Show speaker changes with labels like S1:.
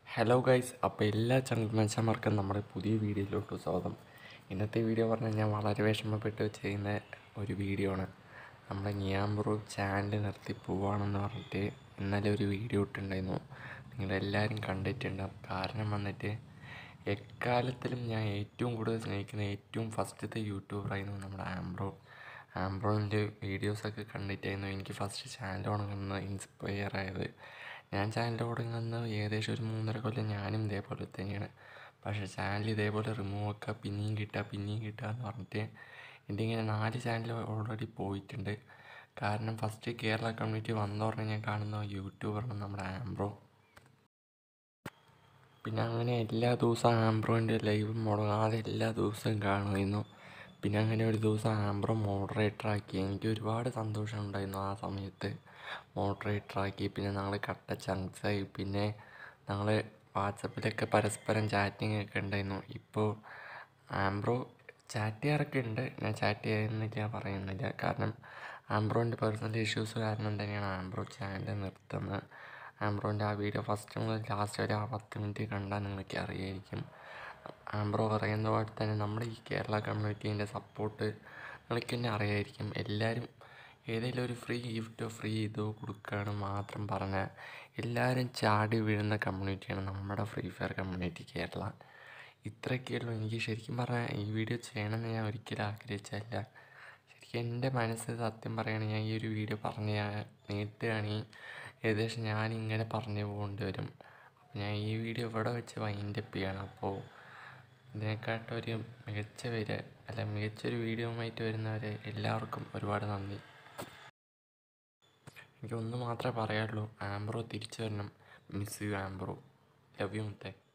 S1: hello guys അപ്പോൾ എല്ലാ ചങ്ങന്മാർക്കും നമ്മുടെ പുതിയ വീഡിയോയിലോട്ട് സ്വാഗതം ഇന്നത്തെ വീഡിയോ പറഞ്ഞാൽ ഞാൻ വളരെ വിഷമപ്പെട്ട് ചെയ്യുന്ന ഒരു വീഡിയോ ആണ് നമ്മുടെ ഞാമ്പ്രോ ചാനൽ നിർത്തി പോവാണെന്ന് പറഞ്ഞിട്ട് ഇന്നലെ ഒരു വീഡിയോ ഇട്ടിട്ടുണ്ടായിരുന്നു നിങ്ങളെല്ലാവരും കണ്ടിട്ടുണ്ടാവും കാരണം വന്നിട്ട് എക്കാലത്തിലും ഞാൻ ഏറ്റവും കൂടുതൽ സ്നേഹിക്കുന്ന ഏറ്റവും ഫസ്റ്റത്തെ യൂട്യൂബറായിരുന്നു നമ്മുടെ ആംബ്രോ ആംബ്രോൻ്റെ വീഡിയോസൊക്കെ കണ്ടിട്ടായിരുന്നു എനിക്ക് ഫസ്റ്റ് ചാനൽ തുടങ്ങുന്നത് ഇൻസ്പയർ ആയത് ഞാൻ ചാനൽ തുടങ്ങുന്നത് ഏകദേശം ഒരു മൂന്നര കൊല്ലം ഞാനും ഇതേപോലെ തന്നെയാണ് പക്ഷേ ചാനൽ ഇതേപോലെ റിമൂവ് ഒക്കെ പിന്നെയും കിട്ടുക പിന്നെയും കിട്ടുക എന്ന് പറഞ്ഞിട്ട് എൻ്റെ ഇങ്ങനെ നാല് ചാനൽ ഓൾറെഡി പോയിട്ടുണ്ട് കാരണം ഫസ്റ്റ് കേരള കമ്മ്യൂണിറ്റി വന്ന ഉടനെ ഞാൻ കാണുന്ന യൂട്യൂബറാണ് നമ്മുടെ ആംബ്രോ പിന്നെ അങ്ങനെ എല്ലാ ദിവസവും ആംബ്രോൻ്റെ ലൈവ് മുടങ്ങാതെ എല്ലാ ദിവസവും കാണുമായിരുന്നു പിന്നെ അങ്ങനെ ഒരു ദിവസം ആംബ്രോ മോഡറേറ്ററാക്കി എനിക്ക് ഒരുപാട് സന്തോഷം ഉണ്ടായിരുന്നു ആ സമയത്ത് മോഡറേറ്ററാക്കി പിന്നെ ഞങ്ങൾ കട്ട ചങ്ക്സായി പിന്നെ ഞങ്ങൾ വാട്സപ്പിലൊക്കെ പരസ്പരം ചാറ്റിംഗ് ഒക്കെ ഉണ്ടായിരുന്നു ഇപ്പോൾ ആംബ്രോ ചാറ്റ് ചെയ്യാറൊക്കെ ഉണ്ട് ഞാൻ ചാറ്റ് ചെയ്യുന്നില്ല പറയുന്നില്ല കാരണം ആംബ്രോൻ്റെ പേഴ്സണൽ ഇഷ്യൂസ് കാരണം തന്നെയാണ് ആംബ്രോ ചാനൽ നിർത്തുന്നത് ആംബ്രോൻ്റെ ആ വീഡിയോ ഫസ്റ്റ് മുതൽ ലാസ്റ്റ് വരെ ആ പത്ത് മിനിറ്റ് കണ്ടാൽ നിങ്ങൾക്ക് അറിയായിരിക്കും ആംബ്രോ പറയുന്ന പോലെ തന്നെ നമ്മുടെ ഈ കേരള കമ്മ്യൂണിറ്റീൻ്റെ സപ്പോർട്ട് നിങ്ങൾക്ക് തന്നെ അറിയായിരിക്കും എല്ലാവരും ഏതെങ്കിലും ഒരു ഫ്രീ ഗിഫ്റ്റോ ഫ്രീ ഇതോ കൊടുക്കുകയാണ് മാത്രം പറഞ്ഞാൽ എല്ലാവരും ചാടി വീഴുന്ന കമ്മ്യൂണിറ്റിയാണ് നമ്മുടെ ഫ്രീ ഫയർ കമ്മ്യൂണിറ്റി കേരള ഇത്രയൊക്കെയുള്ളൂ എനിക്ക് ശരിക്കും പറഞ്ഞാൽ ഈ വീഡിയോ ചെയ്യണമെന്ന് ഞാൻ ഒരിക്കലും ആഗ്രഹിച്ചല്ല ശരിക്കും എൻ്റെ മനസ്സ് സത്യം പറയുകയാണെങ്കിൽ ഞാൻ ഈ ഒരു വീഡിയോ പറഞ്ഞ് നീട്ടുകയാണെങ്കിൽ ഏകദേശം ഞാൻ ഇങ്ങനെ പറഞ്ഞു പോകേണ്ടി വരും അപ്പോൾ ഞാൻ ഈ വീഡിയോ ഇവിടെ വെച്ച് വൈൻഡപ്പ് ചെയ്യണം അപ്പോൾ ഇതിനെക്കാട്ടൊരു മികച്ച വരെ അല്ല മികച്ചൊരു വീഡിയോയുമായിട്ട് വരുന്നവരെ എല്ലാവർക്കും ഒരുപാട് നന്ദി എനിക്ക് ഒന്ന് മാത്രമേ പറയാനുള്ളൂ ആംബ്രോ തിരിച്ചു വരണം miss you Ambro love you മുത്തേ